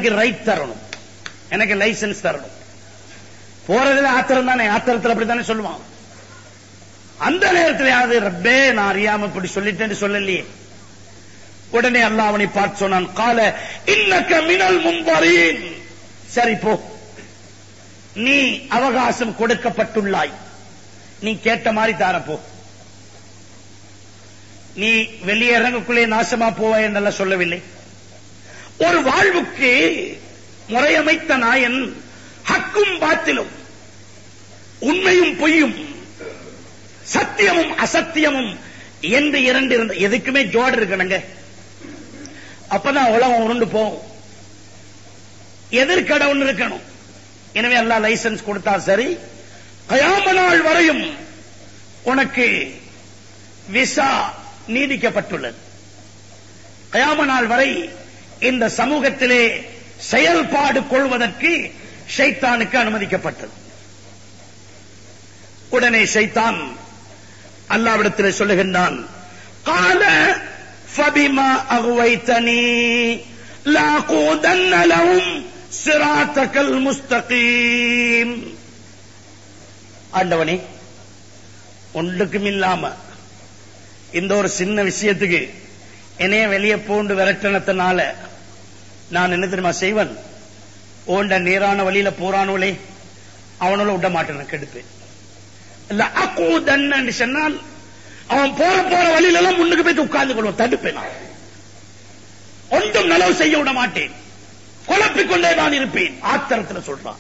எனக்கு ரைட் தரணும் எனக்கு லைசன்ஸ் தரணும் போறதுல ஆத்திரம் தானே ஆத்திரத்தில் அப்படித்தானே சொல்லுவான் அந்த நேரத்திலேயாவது ரப்பே நான் அறியாம இப்படி சொல்லிட்டேன்னு சொல்லலையே உடனே அல்லாஹ் அவனை பார்த்து சொன்னான் கால இன்னக்க மினல் மும்பரீன் சரி போ நீ அவகாசம் கொடுக்கப்பட்டுள்ளாய் நீ கேட்ட மாதிரி தார போ நீ வெளியேறங்குள்ளே நாசமா போவாய் என்றெல்லாம் சொல்லவில்லை ஒரு வாழ்வுக்கு முறையமைத்த நாயன் ஹக்கும் பாத்திலும் உண்மையும் பொய்யும் சத்தியமும் அசத்தியமும் என்று இரண்டு இருந்த எதுக்குமே ஜோடு இருக்கணுங்க அப்பதான் உலகம் உருண்டு போகும் எதிர்கடவுன்னு இருக்கணும் எனவே எல்லாம் லைசன்ஸ் கொடுத்தா சரி கயாம நாள் வரையும் உனக்கு விசா நீடிக்கப்பட்டுள்ளது கயாம நாள் வரை இந்த சமூகத்திலே செயல்பாடு கொள்வதற்கு ஷைத்தானுக்கு அனுமதிக்கப்பட்டது உடனே ஷைத்தான் அல்லாவிடத்திலே சொல்லுகின்றான் கால ஃபபிமா அகுவைத்தனி லாகூதன்ன லஹும் சிராத்தகல் முஸ்தகீம் ஆண்டவனே ஒன்றுக்கும் இல்லாம இந்த ஒரு சின்ன விஷயத்துக்கு என்னைய வெளியே போண்டு விரட்டனத்தினால நான் என்ன தெரியுமா செய்வன் ஓண்ட நேரான வழியில போறானோலே அவனோட விட மாட்டேன் கெடுப்பேன் இல்ல அக்கூதன்னு சொன்னால் அவன் போற போற வழியில எல்லாம் முன்னுக்கு போய் உட்கார்ந்து கொள்வான் தடுப்பேன் நான் ஒன்றும் நலவு செய்ய விட மாட்டேன் குழப்பிக் கொண்டே நான் இருப்பேன் ஆத்திரத்தில் சொல்றான்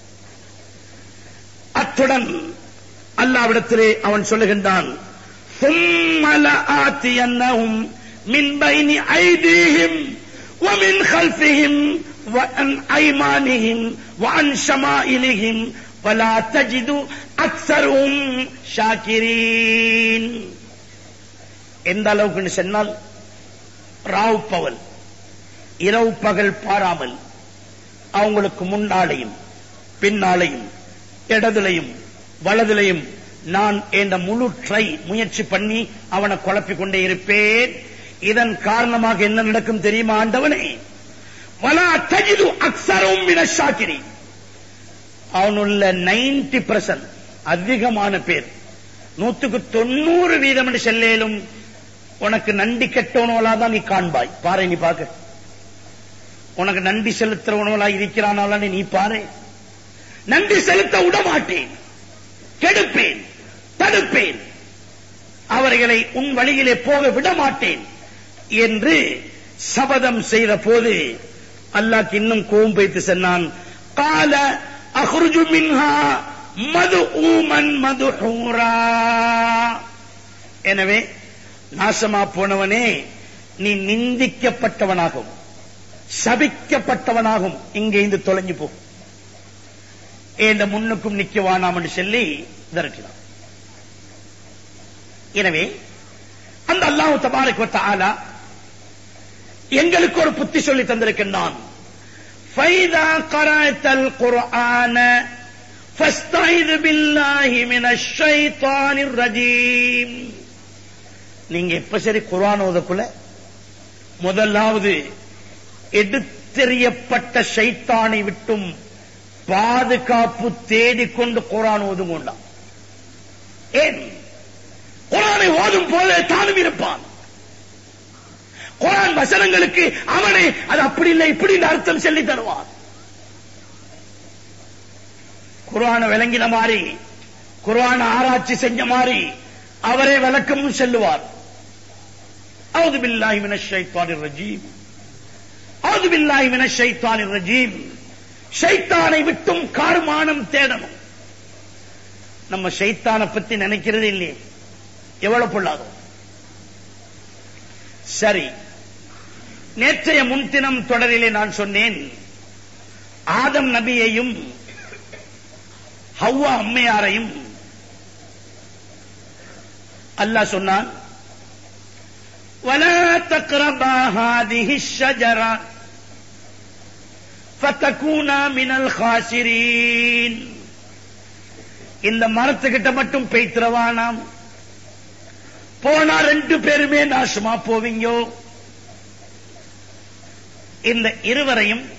அத்துடன் அல்லாவிடத்திலே அவன் சொல்லுகின்றான் ثم لآتينهم من بين أيديهم ومن خلفهم وعن أيمانهم وعن شمائلهم ولا تجد أكثرهم شاكرين எந்த அளவுக்கு சொன்னால் ராவ் பவல் இரவு பகல் பாராமல் அவங்களுக்கு முன்னாலையும் பின்னாலையும் இடதுலையும் வலதுலையும் நான் என்ற முழு ட்ரை முயற்சி பண்ணி அவனை குழப்பிக் கொண்டே இருப்பேன் இதன் காரணமாக என்ன நடக்கும் தெரியுமா ஆண்டவனே வலா தஜிது அக்சரும் மின ஷாக்கிரி அவனுள்ள நைன்டி பர்சன்ட் அதிகமான பேர் நூத்துக்கு தொண்ணூறு வீதம் என்று செல்லேலும் உனக்கு நன்றி கெட்டவனோலா தான் நீ காண்பாய் பாரு நீ பாக்க உனக்கு நன்றி செலுத்துறவனோலா இருக்கிறானாலா நீ பாரு நன்றி செலுத்த விட மாட்டேன் கெடுப்பேன் தடுப்பேன் அவர்களை உன் வழியிலே போக விட மாட்டேன் என்று சபதம் செய்த போது அல்லாஹ் இன்னும் கோம் வைத்து சொன்னான் கால அஹ்ருஜு மின்ஹா மது ஊமன் மதுஹூரா எனவே நாசமா போனவனே நீ நிந்திக்கப்பட்டவனாகும் சபிக்கப்பட்டவனாகும் இங்கே இருந்து தொலைஞ்சு போ இந்த முன்னுக்கும் நிக்க வேணாம் என்று சொல்லி விரட்டினான் எனவே அந்த அல்லாஹு தபாரக் ஆலா எங்களுக்கு ஒரு புத்தி சொல்லி தந்திருக்கின்றான் ஃபைதா கராத்தல் குர்ஆன ஃபஸ்தைது பில்லாஹி மினஷ் ஷைத்தானிர் ரஜீம் நீங்க எப்ப சரி குர்ஆன் ஓதக்குள்ள முதலாவது எடுத்தெறியப்பட்ட ஷைத்தானை விட்டும் பாதுகாப்பு தேடிக்கொண்டு குரான் ஓதும் கொண்டான் ஏன் குரானை ஓதும் போல தானும் இருப்பான் குரான் வசனங்களுக்கு அவனை அது அப்படி இல்லை இப்படி அர்த்தம் சொல்லி தருவான் குரான விளங்கின மாதிரி குரான ஆராய்ச்சி செஞ்ச மாதிரி அவரே விளக்கமும் செல்லுவார் அவுது பில்லாஹி மினஷ் ஷைத்தானிர் ரஜீம் அவுது பில்லாஹி மினஷ் ஷைத்தானிர் ரஜீம் ஷைத்தானை விட்டும் கார்மானம் தேடணும் நம்ம ஷைத்தானை பத்தி நினைக்கிறது இல்லையே எவ்வளவு பொல்லாதோ சரி நேற்றைய முன்தினம் தொடரிலே நான் சொன்னேன் ஆதம் நபியையும் ஹவ்வா அம்மையாரையும் அல்லாஹ் சொன்னான் ولا تقربا هذه الشجره فتكونا من الخاسرين இந்த மரத்துக்கிட்ட மட்டும் பெய்த்திரவானாம் போனா ரெண்டு பேருமே நாசமா போவீங்க இந்த இருவரையும்